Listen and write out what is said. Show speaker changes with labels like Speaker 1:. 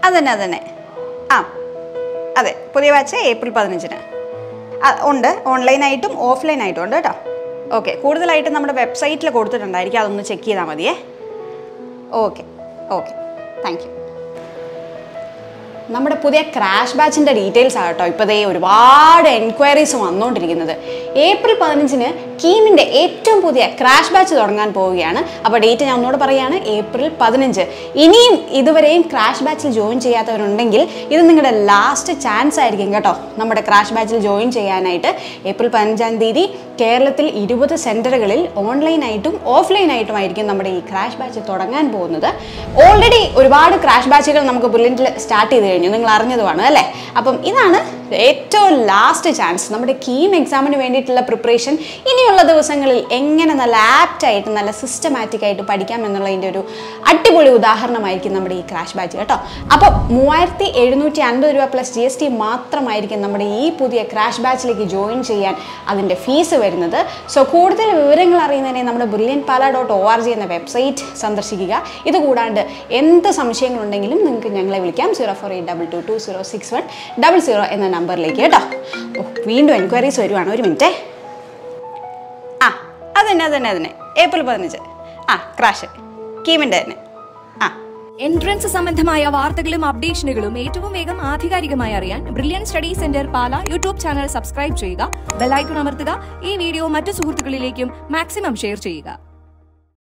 Speaker 1: അതന്നെ അതന്നെ ആ അതെ പുതിയ ബാച്ച് ഏപ്രിൽ പതിനഞ്ചിന് ആ, ഉണ്ട് ഓൺലൈനായിട്ടും ഓഫ്ലൈനായിട്ടും ഉണ്ട് കേട്ടോ ഓക്കെ കൂടുതലായിട്ട് നമ്മുടെ വെബ്സൈറ്റിൽ കൊടുത്തിട്ടുണ്ടായിരിക്കും അതൊന്ന് ചെക്ക് ചെയ്താൽ മതിയേ ഓക്കെ ഓക്കെ താങ്ക് യു നമ്മുടെ പുതിയ ക്രാഷ് ബാച്ചിൻ്റെ ഡീറ്റെയിൽസ് ആകട്ടോ ഇപ്പോൾ ദേ ഒരുപാട് എൻക്വയറീസ് വന്നുകൊണ്ടിരിക്കുന്നത് ഏപ്രിൽ പതിനഞ്ചിന് കീമിൻ്റെ ഏറ്റവും പുതിയ ക്രാഷ് ബാച്ച് തുടങ്ങാൻ പോവുകയാണ് അപ്പോൾ ഡേറ്റ് ഞാൻ ഒന്നുകൂടെ പറയുകയാണ് ഏപ്രിൽ പതിനഞ്ച് ഇനിയും ഇതുവരെയും ക്രാഷ് ബാച്ചിൽ ജോയിൻ ചെയ്യാത്തവരുണ്ടെങ്കിൽ ഇത് നിങ്ങളുടെ ലാസ്റ്റ് ചാൻസ് ആയിരിക്കും കേട്ടോ നമ്മുടെ ക്രാഷ് ബാച്ചിൽ ജോയിൻ ചെയ്യാനായിട്ട് ഏപ്രിൽ പതിനഞ്ചാം തീയതി കേരളത്തിൽ ഇരുപത് സെൻറ്ററുകളിൽ ഓൺലൈനായിട്ടും ഓഫ്ലൈനായിട്ടുമായിരിക്കും നമ്മുടെ ഈ ക്രാഷ് ബാച്ച് തുടങ്ങാൻ പോകുന്നത് ഓൾറെഡി ഒരുപാട് ക്രാഷ് ബാച്ചുകൾ നമുക്ക് ബ്രില്യൻറ്റിൽ സ്റ്റാർട്ട് ചെയ്ത് കഴിഞ്ഞു നിങ്ങൾ അറിഞ്ഞതുമാണ് അല്ലേ അപ്പം ഇതാണ് ഏറ്റവും ലാസ്റ്റ് ചാൻസ് നമ്മുടെ കീം എക്സാമിന് വേണ്ടിയിട്ടുള്ള പ്രിപ്പറേഷൻ ഇനിയുള്ള ദിവസങ്ങളിൽ എങ്ങനെ നല്ല ആപ്റ്റായിട്ട് നല്ല സിസ്റ്റമാറ്റിക് ആയിട്ട് പഠിക്കാം എന്നുള്ളതിൻ്റെ ഒരു അടിപൊളി ഉദാഹരണമായിരിക്കും നമ്മുടെ ഈ ക്രാഷ് ബാച്ച് കേട്ടോ അപ്പോൾ മൂവായിരത്തി എഴുന്നൂറ്റി അൻപത് രൂപ പ്ലസ് ജി എസ് ടി മാത്രമായിരിക്കും നമ്മുടെ ഈ പുതിയ ക്രാഷ് ബാച്ചിലേക്ക് ജോയിൻ ചെയ്യാൻ അതിൻ്റെ ഫീസ് വരുന്നത് സോ കൂടുതൽ വിവരങ്ങൾ അറിയുന്നതിനെ നമ്മുടെ Brilliant Pala dot O R G എന്ന വെബ്സൈറ്റ് സന്ദർശിക്കുക ഇത് കൂടാണ്ട് എന്ത് സംശയങ്ങളുണ്ടെങ്കിലും നിങ്ങൾക്ക് ഞങ്ങളെ വിളിക്കാം zero four eight double two two zero six one double zero എന്ന നമ്പറിലേക്ക് കേട്ടോ ഓ വീണ്ടും എൻക്വയറീസ് വരുവാണ് ഒരു മിനിറ്റേ ആ അതന്നെ അതന്നെ അതന്നെ ഏപ്രിൽ പതിനഞ്ച് ആ ക്രാഷ് കീമിൻ്റെ തന്നെ ആ
Speaker 2: എൻട്രൻസ് സംബന്ധമായ വാർത്തകളും അപ്ഡേഷനുകളും ഏറ്റവും വേഗം ആധികാരികമായി അറിയാൻ Brilliant Study Centre Pala YouTube channel subscribe ചെയ്യുക ബെലൈക്കൺ അമർത്തുക ഈ വീഡിയോ മറ്റു സുഹൃത്തുക്കളിലേക്കും മാക്സിമം ഷെയർ ചെയ്യുക